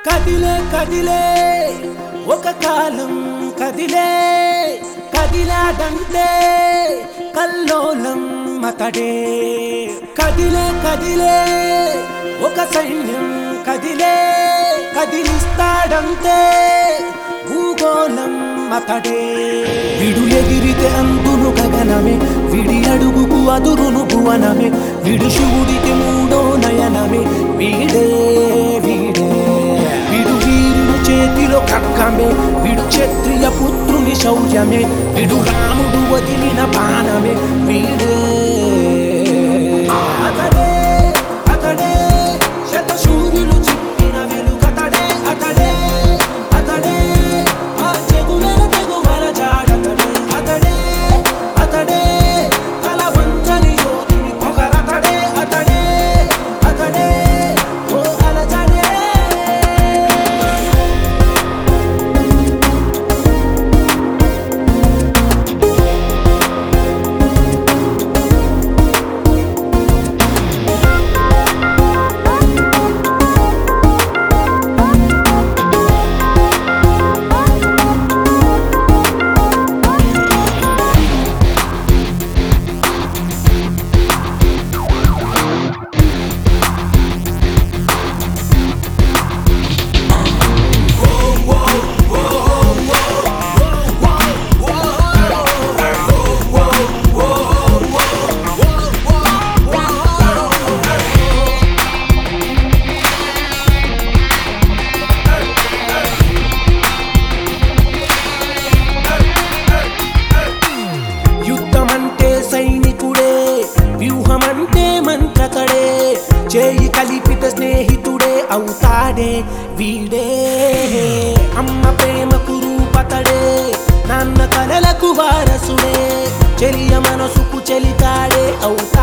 కదిలే కదిలే ఒక కాలం కదిలే కదిలాడంటే కల్లోలం అతడే కదిలే కదిలే ఒక సైన్యం కదిలే కదిలిస్తాడంటే భూగోళం అతడే విడు ఎగిరితే అందును గగనమే విడి అడుగుకు అదురును భువనమే విడు శివుడికి మూడో నయనమే వీడే వీడే విడు వీరుడు చేతిలో ఖడ్గమే విడు క్షత్రియ పుత్రుని శౌర్యమే విడు రాముడు వదిలిన బాణమే వీడే అతడే అతడే శతశూర్యులు చెప్పిన వెలుగతడే అతడే అతడే ఆ చెగువెల తెగువల జాడతడే అతడే అతడే తల వంచని యోధుని పొగరతడే అతడే అతడే ఓ అలజడే యుద్ధమంటే సైనికుడే వ్యూహమంటే మంత్రకడే చేయి కలిపిత స్నేహితుడే అవుతాడే వీడే అమ్మ ప్రేమకు రూపతడే నాన్న కలలకు వారసుడే చెలియ మనసుకు చెలితాడే అవుతాడే